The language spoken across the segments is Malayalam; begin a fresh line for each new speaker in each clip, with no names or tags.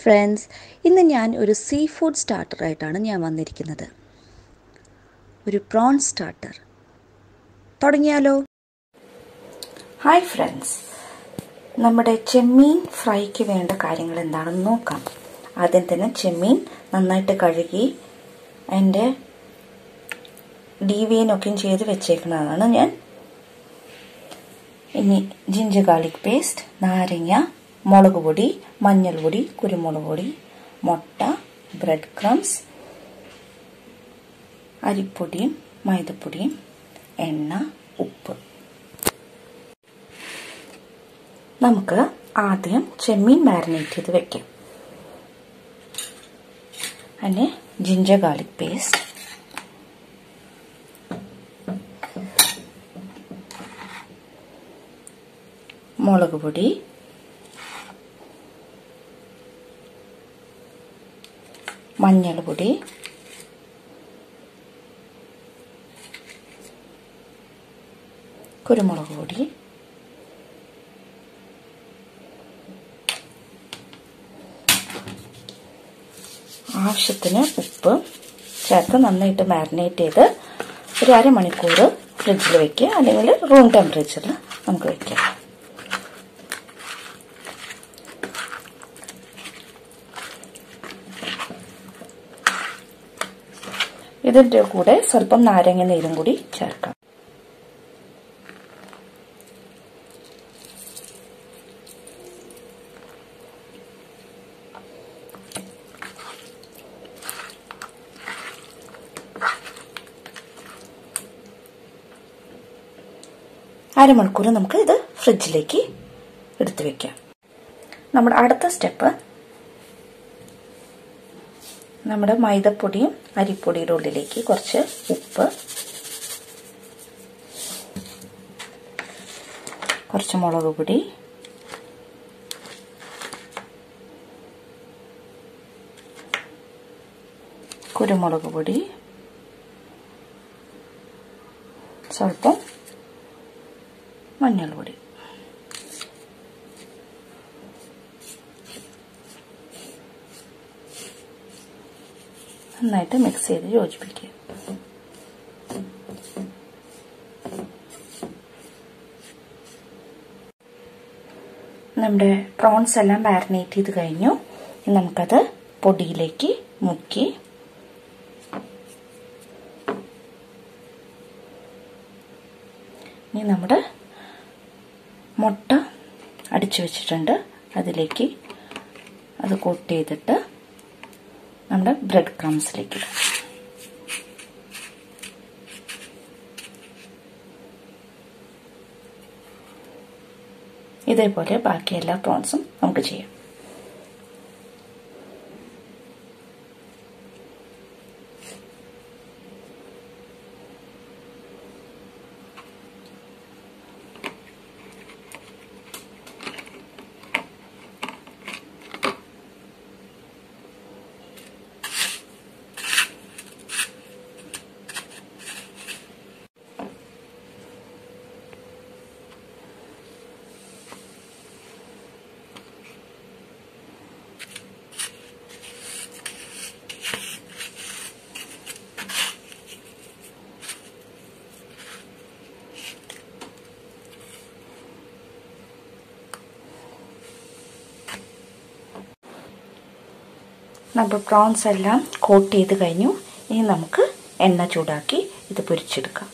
ഫ്രണ്ട്സ് ഇന്ന് ഞാൻ ഒരു സീ ഫുഡ് സ്റ്റാർട്ടറായിട്ടാണ് ഞാൻ വന്നിരിക്കുന്നത് ഒരു പ്രോൺ സ്റ്റാർട്ടർ തുടങ്ങിയാലോ
ഹായ് ഫ്രണ്ട്സ് നമ്മുടെ ചെമ്മീൻ ഫ്രൈക്ക് വേണ്ട കാര്യങ്ങൾ എന്താണെന്ന് നോക്കാം ആദ്യം തന്നെ ചെമ്മീൻ നന്നായിട്ട് കഴുകി അതിൻ്റെ ഡീവിയനൊക്കെയും ചെയ്ത് വെച്ചേക്കുന്നതാണ് ഞാൻ ഇനി ജിഞ്ചർ ഗാർലിക് പേസ്റ്റ് നാരങ്ങ മുളക് പൊടി മഞ്ഞൾപ്പൊടി കുരുമുളക് പൊടി മുട്ട ബ്രെഡ് ക്രംസ് അരിപ്പൊടിയും മൈദപ്പൊടിയും എണ്ണ ഉപ്പ് നമുക്ക് ആദ്യം ചെമ്മീൻ മാരിനേറ്റ് ചെയ്ത് വെക്കാം അതിന് ജിഞ്ചർ ഗാർലിക് പേസ്റ്റ് മുളക് പൊടി മഞ്ഞൾപ്പൊടി കുരുമുളക് പൊടി ആവശ്യത്തിന് ഉപ്പ് ചേർത്ത് നന്നായിട്ട് മാരിനേറ്റ് ചെയ്ത് ഒരു അരമണിക്കൂർ ഫ്രിഡ്ജിൽ വെക്കുക അല്ലെങ്കിൽ റൂം ടെമ്പറേച്ചറിൽ നമുക്ക് വെക്കാം ഇതിൻ്റെ കൂടെ സ്വല്പം നാരങ്ങ നീരും കൂടി ചേർക്കാം അരമണിക്കൂർ നമുക്ക് ഇത് ഫ്രിഡ്ജിലേക്ക് എടുത്തു വെക്കാം നമ്മുടെ അടുത്ത സ്റ്റെപ്പ് നമ്മുടെ മൈദപ്പൊടിയും അരിപ്പൊടിയുടെ ഉള്ളിലേക്ക് കുറച്ച് ഉപ്പ് കുറച്ച് മുളക് പൊടി കുരുമുളക് പൊടി സ്വല്പം മഞ്ഞൾപ്പൊടി നന്നായിട്ട് മിക്സ് ചെയ്ത് യോജിപ്പിക്കുക നമ്മുടെ പ്രോൺസ് എല്ലാം മാരിനേറ്റ് ചെയ്ത് കഴിഞ്ഞു നമുക്കത് പൊടിയിലേക്ക് മുക്കി ഇനി നമ്മുടെ മുട്ട അടിച്ചു വെച്ചിട്ടുണ്ട് അതിലേക്ക് അത് കോട്ട് ചെയ്തിട്ട് നമ്മുടെ ബ്രെഡ് ക്രംസിലേക്ക് ഇടാം ഇതേപോലെ ബാക്കി എല്ലാ പ്രോൺസും നമുക്ക് ചെയ്യാം നമ്മൾ പ്രോൺസ് എല്ലാം കോട്ട് ചെയ്ത് കഴിഞ്ഞു ഇനി നമുക്ക് എണ്ണ ചൂടാക്കി ഇത് പൊരിച്ചെടുക്കാം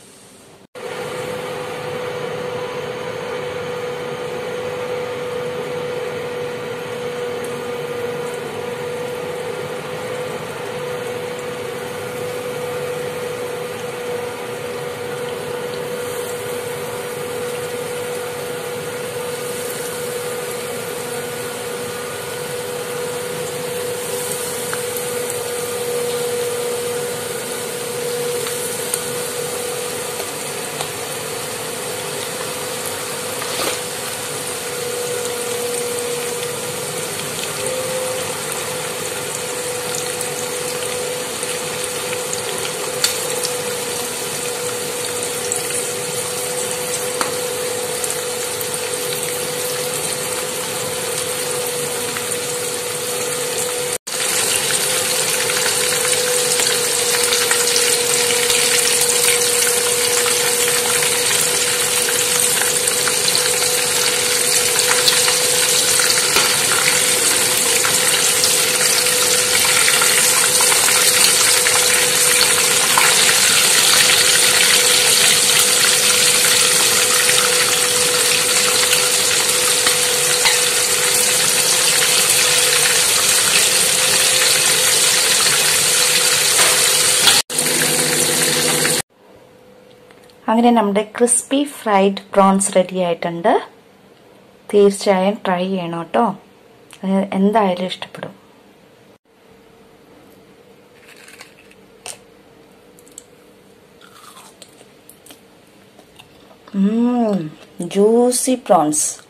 അങ്ങനെ നമ്മുടെ ക്രിസ്പി ഫ്രൈഡ് പ്രോൺസ് റെഡി ആയിട്ടുണ്ട് തീർച്ചയായും ട്രൈ ചെയ്യണം കേട്ടോ എന്തായാലും ഇഷ്ടപ്പെടും ജ്യൂസി പ്രോൺസ്